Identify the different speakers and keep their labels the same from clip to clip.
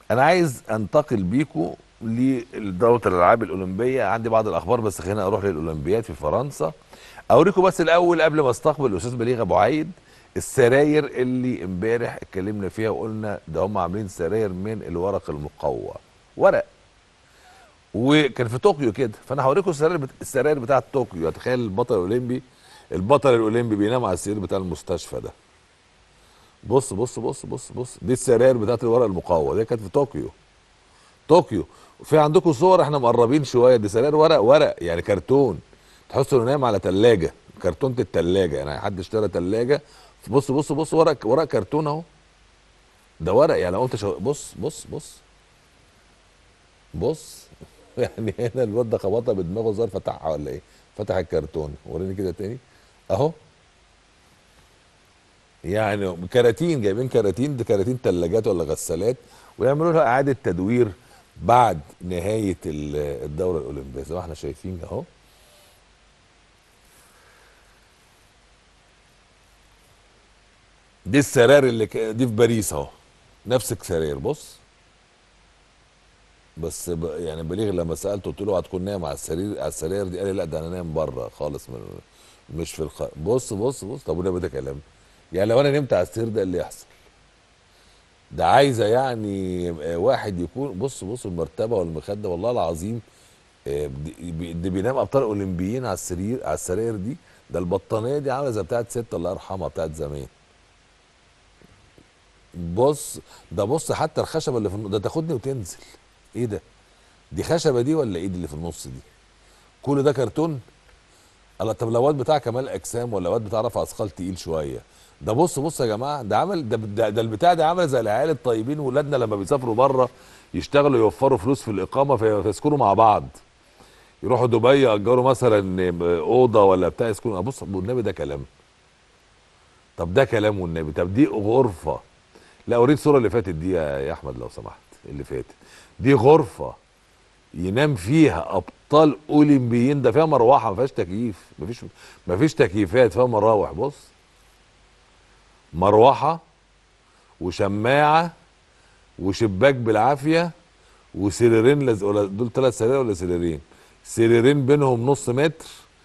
Speaker 1: انا عايز انتقل بيكم لدوره الالعاب الاولمبيه عندي بعض الاخبار بس خلينا اروح للاولمبياد في فرنسا اوريكم بس الاول قبل ما استقبل الاستاذ بليغ ابو عيد السراير اللي امبارح اتكلمنا فيها وقلنا ده هم عاملين سراير من الورق المقوى ورق وكان في طوكيو كده فانا هوريكم السراير بت... السراير بتاعه طوكيو تخيل البطل الاولمبي البطل الاولمبي بينام على السرير بتاع المستشفى ده بص بص بص بص بص دي السراير بتاعت الورق المقوى دي كانت في طوكيو طوكيو في عندكم صور احنا مقربين شويه دي سراير ورق ورق يعني كرتون تحس انه نايم على ثلاجه كرتونه الثلاجه يعني حد اشترى ثلاجه بص بص بص ورق ورق كرتون اهو ده ورق يعني لو انت شو... بص بص بص بص يعني هنا الواد ده خبطها بدماغه زار فتحها ولا ايه فتح الكرتون وريني كده تاني اهو يعني كراتين جايبين كراتين دي كراتين ثلاجات ولا غسالات ويعملوا لها اعاده تدوير بعد نهايه الدوره الاولمبيه زي ما احنا شايفين اهو دي السراير اللي ك... دي في باريس اهو نفس السراير بص بس ب... يعني بليغ لما سالته قلت له هتكون نايم على السرير على السراير دي قال لي لا ده انا نايم بره خالص من مش في الخ... بص بص بص طب وده ده كلام يعني لو انا نمت على السرير ده اللي يحصل ده عايزه يعني واحد يكون بص بص المرتبه والمخده والله العظيم دي بينام ابطال اولمبيين على السرير على السراير دي ده البطانيه دي عامله زي بتاعت ست الله يرحمها بتاعت زمان بص ده بص حتى الخشبه اللي في النص ده تاخدني وتنزل ايه ده دي خشبه دي ولا ايه دي اللي في النص دي كل ده كرتون الله طب لو واد بتاع كمال اجسام ولا واد بتاع رفع اثقال تقيل شويه ده بص بص يا جماعه ده عمل ده, ده, ده البتاع ده عامل زي العيال الطيبين ولادنا لما بيسافروا بره يشتغلوا يوفروا فلوس في الاقامه فيسكنوا مع بعض يروحوا دبي ياجروا مثلا اوضه ولا بتاع يسكنوا بص والنبي ده كلام طب ده كلام والنبي طب دي غرفه لا اوريك الصوره اللي فاتت دي يا احمد لو سمحت اللي فاتت دي غرفه ينام فيها ابطال اولمبيين ده فيها مروحه ما فيهاش تكييف ما فيش ما فيش تكييفات فيها مراوح بص مروحه وشماعه وشباك بالعافيه وسريرين لز... ولا دول ثلاث سرير ولا سريرين سريرين بينهم نص متر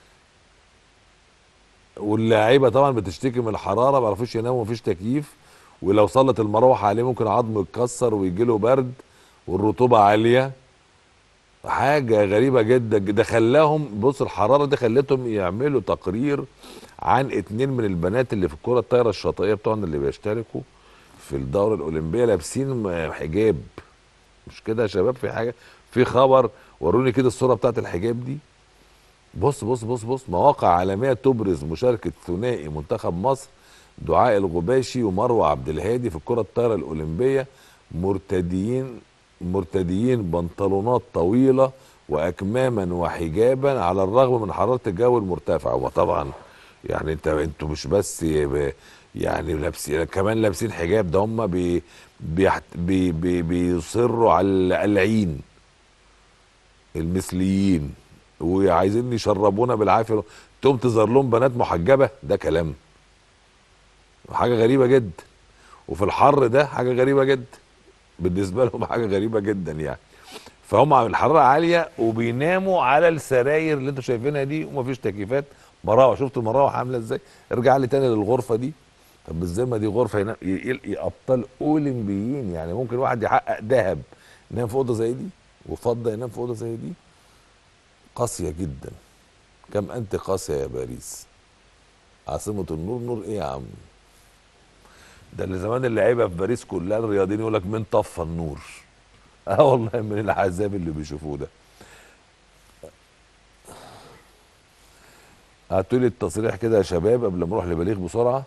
Speaker 1: واللاعيبه طبعا بتشتكي من الحراره ما بيعرفوش يناموا مفيش تكييف ولو صلت المروحه عليه ممكن عظمه يتكسر ويجي له برد والرطوبه عاليه حاجه غريبه جدا ده خلاهم بص الحراره دي خلتهم يعملوا تقرير عن اتنين من البنات اللي في الكره الطايره الشاطئيه بتوعنا اللي بيشتركوا في الدوره الاولمبيه لابسين حجاب مش كده يا شباب في حاجه في خبر وروني كده الصوره بتاعت الحجاب دي بص بص بص بص مواقع عالميه تبرز مشاركه ثنائي منتخب مصر دعاء الغباشي ومروه عبد الهادي في الكره الطايره الاولمبيه مرتديين مرتديين بنطلونات طويله واكماما وحجابا على الرغم من حراره الجو المرتفعه وطبعا يعني انت انتوا مش بس يعني لابسين كمان لابسين حجاب ده هم بي بي بي بي بيصروا على العين المثليين وعايزين يشربونا بالعافيه تقوم تظهر لهم بنات محجبه ده كلام حاجه غريبه جدا وفي الحر ده حاجه غريبه جدا بالنسبه لهم حاجه غريبه جدا يعني فهم الحراره عاليه وبيناموا على السراير اللي انتوا شايفينها دي ومفيش تكييفات مراوح شفتوا المراوح عامله ازاي ارجع لي تاني للغرفه دي طب ازاي ما دي غرفه ينام ابطال اولمبيين يعني ممكن واحد يحقق ذهب ينام في اوضه زي دي وفضه ينام في اوضه زي دي قاسيه جدا كم انت قاسيه يا باريس عاصمه النور نور ايه يا عم ده اللي زمان اللعيبه في باريس كلها الرياضيين يقول لك من طفى النور اه والله من العذاب اللي بيشوفوه ده هاتوا لي التصريح كده يا شباب قبل ما اروح لبليغ بسرعه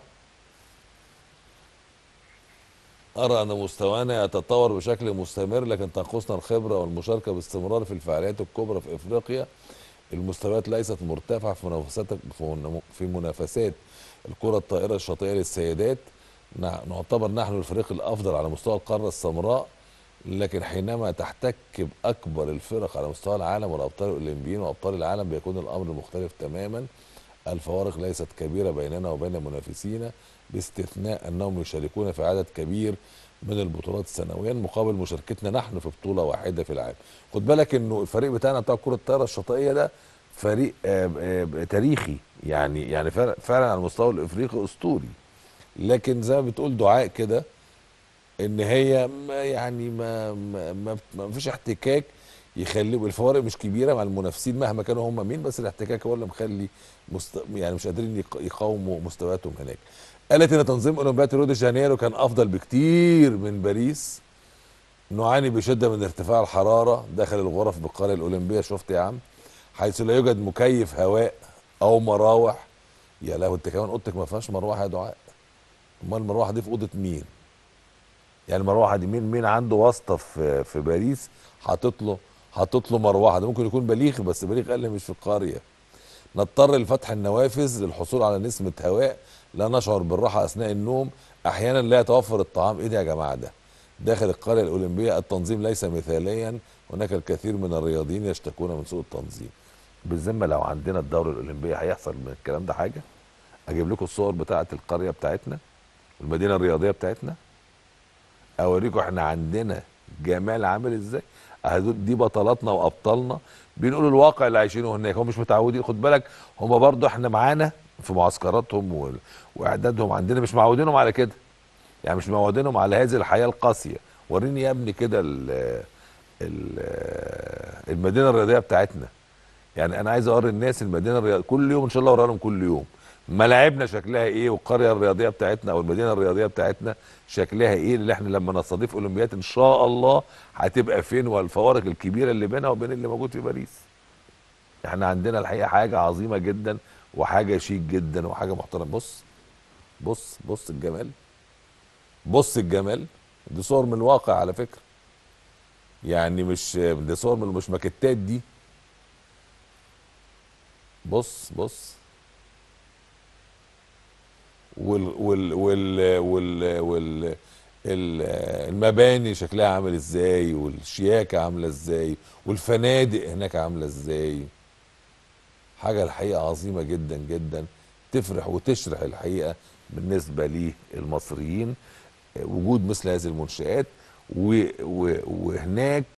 Speaker 1: أرى أن مستوانا يتطور بشكل مستمر لكن تنقصنا الخبرة والمشاركة باستمرار في الفعاليات الكبرى في إفريقيا المستويات ليست مرتفعة في منافسات في منافسات الكرة الطائرة الشاطئية للسيدات نعتبر نحن الفريق الأفضل على مستوى القارة السمراء لكن حينما تحتك بأكبر الفرق على مستوى العالم والأبطال الأولمبيين وأبطال العالم بيكون الأمر مختلف تماما الفوارق ليست كبيره بيننا وبين منافسينا باستثناء انهم يشاركون في عدد كبير من البطولات سنويا مقابل مشاركتنا نحن في بطوله واحده في العام خد بالك انه الفريق بتاعنا بتاع كره الطايره الشاطئيه ده فريق آه، آه، تاريخي يعني يعني فعلا فعلا على المستوى الافريقي اسطوري لكن زي ما بتقول دعاء كده ان هي ما يعني ما ما, ما, ما فيش احتكاك يخلي الفوارق مش كبيره مع المنافسين مهما كانوا هم مين بس الاحتكاك هو اللي مخلي مست... يعني مش قادرين يق- يقاوموا مستوياتهم هناك قالت ان تنظيم اولمبياد ريو دي جانيرو كان افضل بكتير من باريس نعاني بشده من ارتفاع الحراره داخل الغرف بالقريه الاولمبيه شفت يا عم حيث لا يوجد مكيف هواء او مراوح يا لهوي انت كمان اوضتك ما فيهاش مروحه يا دعاء امال المروحه دي في اوضه مين يعني المروحه دي مين مين عنده واسطه في في باريس حاطط له حاطط له مروحه ده ممكن يكون بليغ بس بليغ قال لي مش في القريه نضطر لفتح النوافذ للحصول على نسمه هواء لا نشعر بالراحه اثناء النوم احيانا لا يتوفر الطعام ايه ده يا جماعه ده داخل القريه الاولمبيه التنظيم ليس مثاليا هناك الكثير من الرياضيين يشتكون من سوء التنظيم بالذمه لو عندنا الدوره الاولمبيه هيحصل من الكلام ده حاجه اجيب لكم الصور بتاعه القريه بتاعتنا المدينه الرياضيه بتاعتنا اوريكم احنا عندنا جمال عامل ازاي هدول دي بطلاتنا وابطالنا بنقول الواقع اللي عايشينه هناك هم مش متعودين خد بالك هم برضو احنا معانا في معسكراتهم و- واعدادهم عندنا مش معودينهم على كده يعني مش معودينهم على هذه الحياه القاسيه وريني يا ابني كده ال- ال- المدينه الرياضيه بتاعتنا يعني انا عايز اوري الناس المدينه الرياضيه كل يوم ان شاء الله اوريها لهم كل يوم ملاعبنا شكلها ايه والقريه الرياضيه بتاعتنا او المدينه الرياضيه بتاعتنا شكلها ايه اللي احنا لما نستضيف اولمبياد ان شاء الله هتبقى فين والفوارق الكبيره اللي بينها وبين اللي موجود في باريس احنا عندنا الحقيقه حاجه عظيمه جدا وحاجه شيك جدا وحاجه محترمه بص بص بص الجمال بص الجمال دي صور من الواقع على فكره يعني مش دي صور من مش ماكيتات دي بص بص وال وال وال وال وال ال- المباني شكلها عامل ازاي والشياكه عامله ازاي والفنادق هناك عامله ازاي حاجه الحقيقه عظيمه جدا جدا تفرح وتشرح الحقيقه بالنسبه للمصريين وجود مثل هذه المنشآت و- و- وهناك